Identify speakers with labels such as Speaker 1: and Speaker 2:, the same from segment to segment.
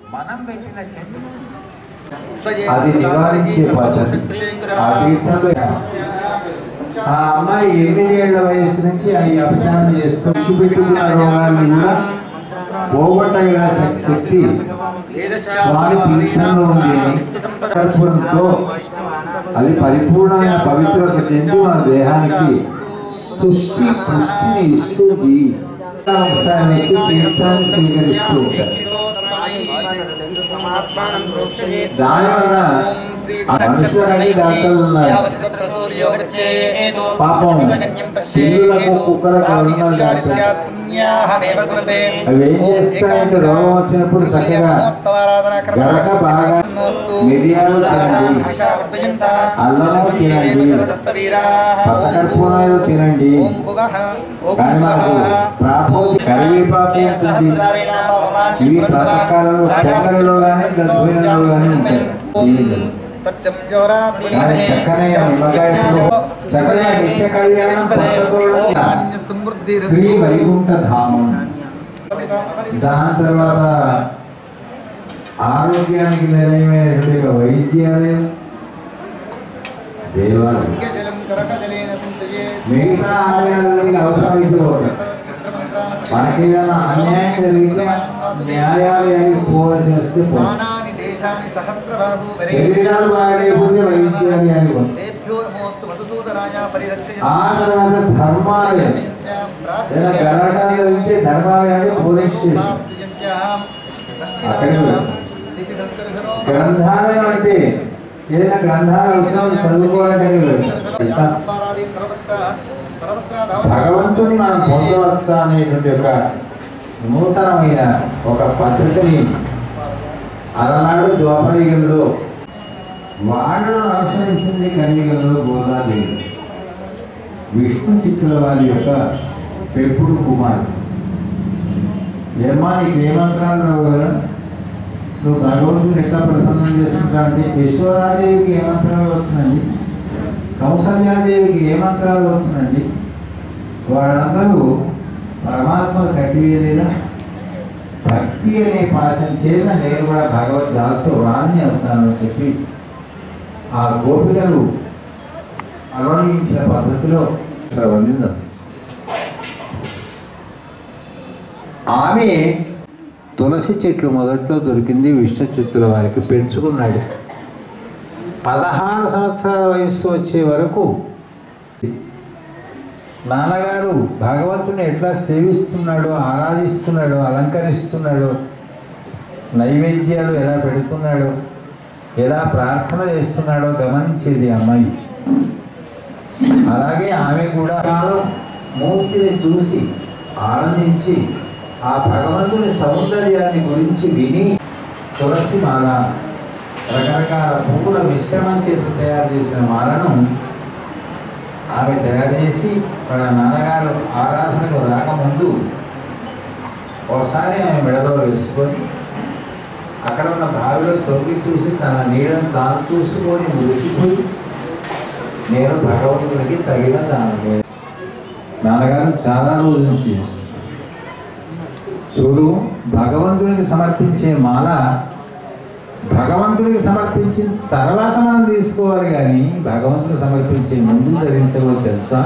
Speaker 1: మనం పెట్టిన చెట్టు
Speaker 2: అది నివారించే పద్ధతి ఆ తీర్థంలో ఆ అమ్మాయి ఎనిమిదేళ్ల వయసు నుంచి ఈ అభియానం చేస్తూ పెట్టుకున్న రోగాన్ని కూడా పోగొట్టగల శక్తి స్వామి తీర్థంలో ఉంది అని కర్పూరంతో అది పరిపూర్ణమైన పవిత్రత చెంది మన దేహానికి తుష్టి పుష్టిని ఇస్తుంది ఒకసారి వచ్చి తీర్థాన్ని స్వీకరిస్తూ ఉంటారు దానివల్ల ఆ మనుషులకి డాక్టర్లు ఉన్నారు పాపం పిల్లులకు కుక్కలకు ఎవరున్నారు డాక్టర్ అవి ఏం చేస్తాయంటే రోగం వచ్చినప్పుడు చక్కగా గరక బాగా మిరియాలు తినండి అల్లము తినండి పచ్చకర్పూరం ఏదో తినండి కానీ మాకు ప్రాపోతి కరివేపాకు ఉంటుంది ఇవి ప్రాతకాలంలో పొంగలిలో కానీ దద్భీనంలో కానీ ఉంటాయి దీనిలో. కానీ చక్కనే నిమ్మకాయలు చక్కగా నిత్య కళ్యాణం పొందకూడదు. శ్రీ వైకుంఠ ధామం దాని తర్వాత ఆరోగ్యానికి నిలయమైనటువంటి ఒక వైద్యాలయం దేవాలయం మిగతా ఆలయాలకి అవసరమైతే పోతాయి. మనకి ఏదైనా అన్యాయం జరిగితే న్యాయాలయానికి పోవాల్సి వస్తే పోతాం. శరీరాలు బాగలేకపోతే వైద్యాలయానికి పోతాం. ఆ తర్వాత ధర్మాలయం ఏదైనా గలాటాలు జరిగితే ధర్మాలయానికి పోలీస్ స్టేషన్ అక్కడికి వెళ్తాం. గ్రంథాలయం అంటే ఏదైనా గ్రంథాలు వచ్చినా చదువుకోవడానికి వెళ్తాం. భగవంతుని మనం పొందవచ్చా అనేటువంటి ఒక నూతనమైన ఒక పద్ధతిని అలనాడు ద్వాపరిగంలో వాళ్ళను అనుసరించింది కలియుగంలో గోదాదేవి విష్ణు చిత్తుల వారి యొక్క పెంపుడు కుమారుడు ఏమా నీకు ఏ మంత్రాలు రావు కదా నువ్వు భగవంతుని ఎట్లా ప్రసన్నం చేస్తుంటా అంటే యశోదాదేవికి ఏ మంత్రాలు వచ్చినండి కౌసల్యాదేవికి ఏ మంత్రాలు వచ్చినండి వాళ్ళందరూ పరమాత్మ కట్టివేయలేదా భక్తి అనే పాశం చేత నేను కూడా భగవద్దాసు రాణి అవుతానని చెప్పి ఆ గోపికలు అలవడించిన పద్ధతిలో వండింది ఆమె తులసి చెట్లు మొదట్లో దొరికింది విష్ణు చిత్తుల వారికి పెంచుకున్నాడు పదహారు సంవత్సరాల వయస్సు వచ్చే వరకు నాన్నగారు భగవంతుని ఎట్లా సేవిస్తున్నాడో ఆరాధిస్తున్నాడో అలంకరిస్తున్నాడో నైవేద్యాలు ఎలా పెడుతున్నాడో ఎలా ప్రార్థన చేస్తున్నాడో గమనించేది అమ్మాయి అలాగే ఆమె కూడా మూర్తిని చూసి ఆనందించి ఆ భగవంతుని సౌందర్యాన్ని గురించి విని తులసి మాల రకరకాల పువ్వుల మిశ్రమం చేత తయారు చేసిన మాలను ఆమె తయారు చేసి వాళ్ళ నాన్నగారు ఆరాధనకు రాకముందు ఒకసారి ఆమె మెడలో వేసుకొని అక్కడ ఉన్న బావిలో తొంగి చూసి తన నీడను తాను చూసుకొని మురిసిపోయి నేను భగవంతునికి తగిన దాని నాన్నగారు చాలా రోజుల నుంచి చేస్తున్నారు. చూడు భగవంతునికి సమర్పించే మాల భగవంతుడికి సమర్పించిన తర్వాత మనం తీసుకోవాలి కానీ భగవంతుడు సమర్పించే ముందు ధరించకూడదు తెలుసా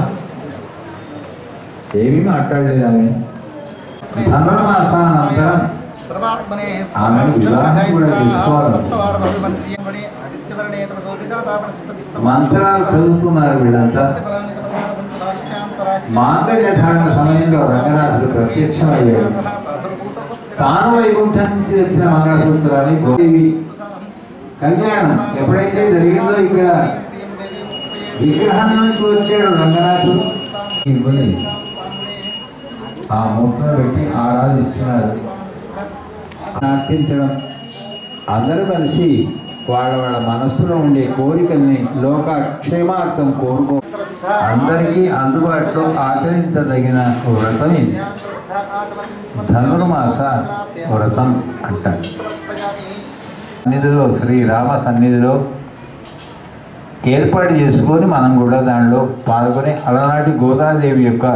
Speaker 2: ఏమీ మాట్లాడలేదు ఆమె ధనుర్మాసానంతరం ఆమెను వివాహం కూడా చేసుకోవాలి. మంత్రాలు చదువుతున్నారు వీళ్ళంతా మాంగళ్య ధారణ సమయంలో రంగనాథుడు ప్రత్యక్షమయ్యాడు తాను వైకుంఠం నుంచి తెచ్చిన మంగళసూత్రాన్ని గోదేవి కళ్యాణం ఎప్పుడైతే జరిగిందో ఇక్కడ విగ్రహం నుంచి వచ్చాడు రంగనాథుడు ఇవ్వని ఆ మూటను పెట్టి ఆరాధిస్తున్నారు ప్రార్థించడం అందరూ కలిసి వాళ్ళ వాళ్ళ మనస్సులో ఉండే కోరికల్ని లోక క్షేమార్థం కోరుకో అందరికీ అందుబాటులో ఆచరించదగిన వ్రతం ఇది ధనుర్మాస వ్రతం అంటారు సన్నిధిలో శ్రీరామ సన్నిధిలో ఏర్పాటు చేసుకొని మనం కూడా దానిలో పాల్గొని అలనాటి గోదాదేవి యొక్క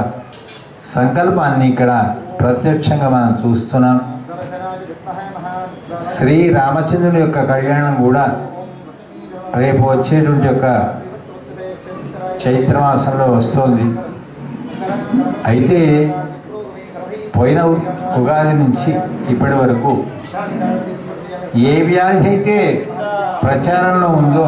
Speaker 2: సంకల్పాన్ని ఇక్కడ ప్రత్యక్షంగా మనం చూస్తున్నాం శ్రీ రామచంద్రుని యొక్క కళ్యాణం కూడా రేపు వచ్చేటువంటి యొక్క చైత్రమాసంలో వస్తోంది అయితే పోయిన ఉ- ఉగాది నుంచి ఇప్పటి వరకు ఏ వ్యాధి అయితే ప్రచారంలో ఉందో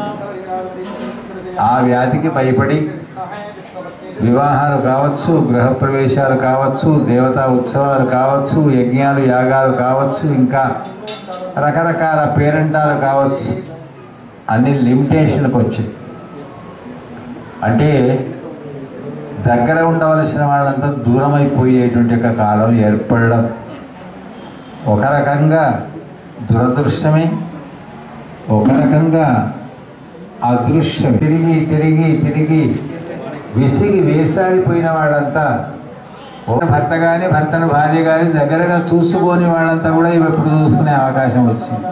Speaker 2: ఆ వ్యాధికి భయపడి వివాహాలు కావచ్చు గృహప్రవేశాలు కావచ్చు దేవతా ఉత్సవాలు కావచ్చు యజ్ఞాలు యాగాలు కావచ్చు ఇంకా రకరకాల పేరెంటాలు కావచ్చు అన్ని లిమిటేషన్కి వచ్చాయి అంటే దగ్గర ఉండవలసిన వాళ్ళంతా దూరం అయిపోయేటువంటి ఒక కాలం ఏర్పడడం ఒక రకంగా దురదృష్టమే ఒక రకంగా అదృష్టం తిరిగి తిరిగి తిరిగి విసిగి వేసాడిపోయిన వాళ్ళంతా ఒక భర్త కానీ భర్తను భార్య కానీ దగ్గరగా చూసుకోని వాళ్ళంతా కూడా ఇప్పుడు చూసుకునే అవకాశం వచ్చింది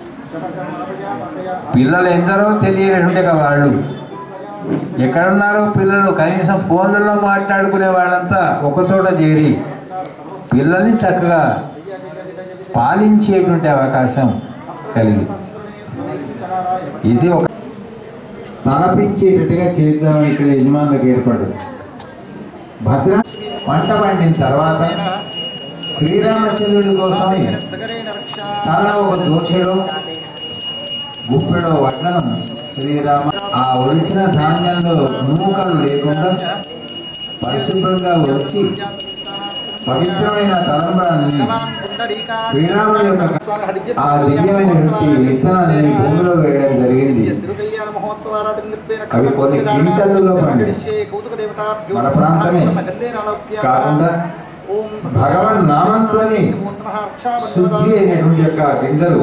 Speaker 2: పిల్లలు ఎందరో తెలియనటువంటి ఒక వాళ్ళు ఎక్కడున్నారో పిల్లలు కనీసం ఫోన్లలో మాట్లాడుకునే వాళ్ళంతా ఒకచోట చేరి పిల్లల్ని చక్కగా పాలించేటువంటి అవకాశం కలిగింది ఇది ఒక తలపించేటట్టుగా చేద్దాం ఇక్కడ యజమానులకు ఏర్పడదు భద్ర పంట పండిన తర్వాత శ్రీరామచంద్రుడి కోసమే తల ఒక దోచెలో గుప్పెడో వడ్లను శ్రీరామ ఆ ఒలిచిన ధాన్యంలో నూకలు లేకుండా పరిశుభ్రంగా వచ్చి పవిత్రమైన తలంబరాన్ని శ్రీరాముడి యొక్క ఆ దివ్యమైనటువంటి విత్తనాన్ని భూమిలో వేయడం జరిగింది అవి కొన్ని క్వింటల్లో పండి మన ప్రాంతమే కాకుండా భగవన్ నామంతోని శుద్ధి అయినటువంటి యొక్క గింజలు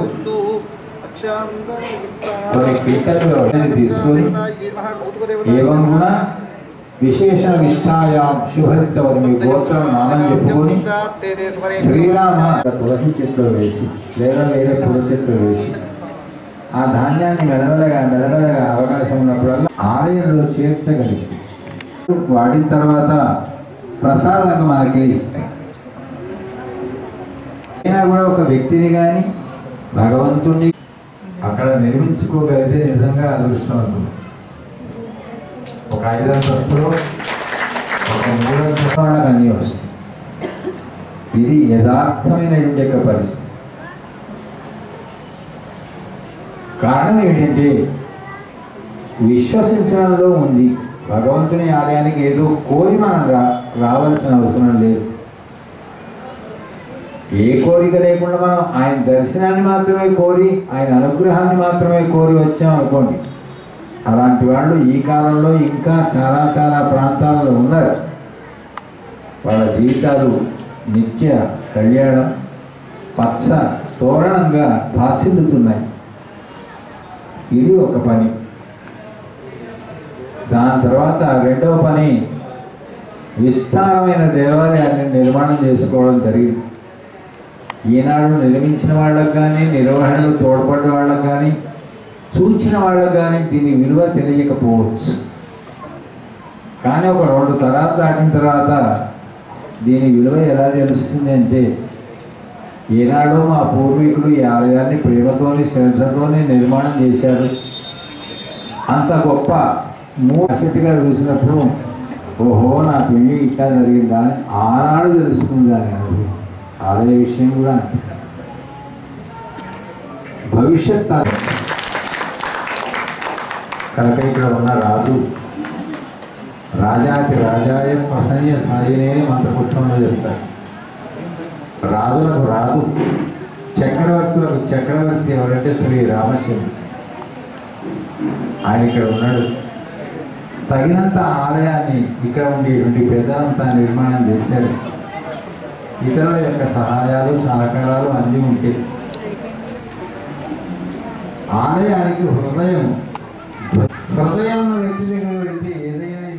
Speaker 2: కొన్ని క్వింటల్లో తీసుకొని ఏవం కూడా విశేష నిష్ఠాయాం శుభరితవని మీ గోత్రం నామం చెప్పుకొని శ్రీరామ తులసి చెట్లు వేసి లేదా వేరే పూల చెట్లు వేసి ఆ ధాన్యాన్ని మెదవలగా మెదవలగా అవకాశం ఉన్నప్పుడల్లా ఆలయంలో చేర్చగలిగి వాడిన తర్వాత ప్రసాదంగా మనకే ఇస్తాయి అయినా కూడా ఒక వ్యక్తిని కానీ భగవంతుణ్ణి అక్కడ నిర్మించుకోగలిగితే నిజంగా అదృష్టవంతుడు ఒక ఐదంతస్తులు ఒక మూడంతస్తు వాళ్ళకి అన్నీ వస్తాయి ఇది యథార్థమైనటువంటి యొక్క పరిస్థితి కారణం ఏంటంటే విశ్వసించడంలో ఉంది భగవంతుని ఆలయానికి ఏదో కోరి మనం రా రావాల్సిన అవసరం లేదు ఏ కోరిక లేకుండా మనం ఆయన దర్శనాన్ని మాత్రమే కోరి ఆయన అనుగ్రహాన్ని మాత్రమే కోరి వచ్చాం అనుకోండి అలాంటి వాళ్ళు ఈ కాలంలో ఇంకా చాలా చాలా ప్రాంతాల్లో ఉన్నారు వాళ్ళ జీవితాలు నిత్య కళ్యాణం పచ్చ తోరణంగా భాసిల్లుతున్నాయి ఇది ఒక పని దాని తర్వాత రెండవ పని విస్తారమైన దేవాలయాన్ని నిర్మాణం చేసుకోవడం జరిగింది ఈనాడు నిర్మించిన వాళ్ళకు కానీ నిర్వహణలో తోడ్పడ్డ వాళ్ళకు కానీ చూచిన వాళ్ళకు కానీ దీని విలువ తెలియకపోవచ్చు కానీ ఒక రెండు తరాలు దాటిన తర్వాత దీని విలువ ఎలా తెలుస్తుంది అంటే ఏనాడో మా పూర్వీకులు ఈ ఆలయాన్ని ప్రేమతోని శ్రద్ధతోని నిర్మాణం చేశారు అంత గొప్ప మూసిగా చూసినప్పుడు ఓహో నా పెళ్ళి ఇట్లా జరిగిందా అని ఆనాడు తెలుస్తుంది దాని అనుభవం. ఆలయ విషయం కూడా అంతే. భవిష్యత్ తరం. కనుక ఇక్కడ ఉన్న రాజు రాజాకి రాజాయ ప్రసన్న సాయినే మంత్రపుష్పంలో చెప్తారు రాజులకు రాజు చక్రవర్తులకు చక్రవర్తి ఎవరంటే శ్రీ రామచంద్రుడు ఆయన ఇక్కడ ఉన్నాడు తగినంత ఆలయాన్ని ఇక్కడ ఉండేటువంటి పెద్దలంతా నిర్మాణం చేశారు ఇతరుల యొక్క సహాయాలు సహకారాలు అన్నీ ఉంటాయి ఆలయానికి హృదయం హృదయం వ్యక్తి దగ్గర వెళ్తే ఏదైనా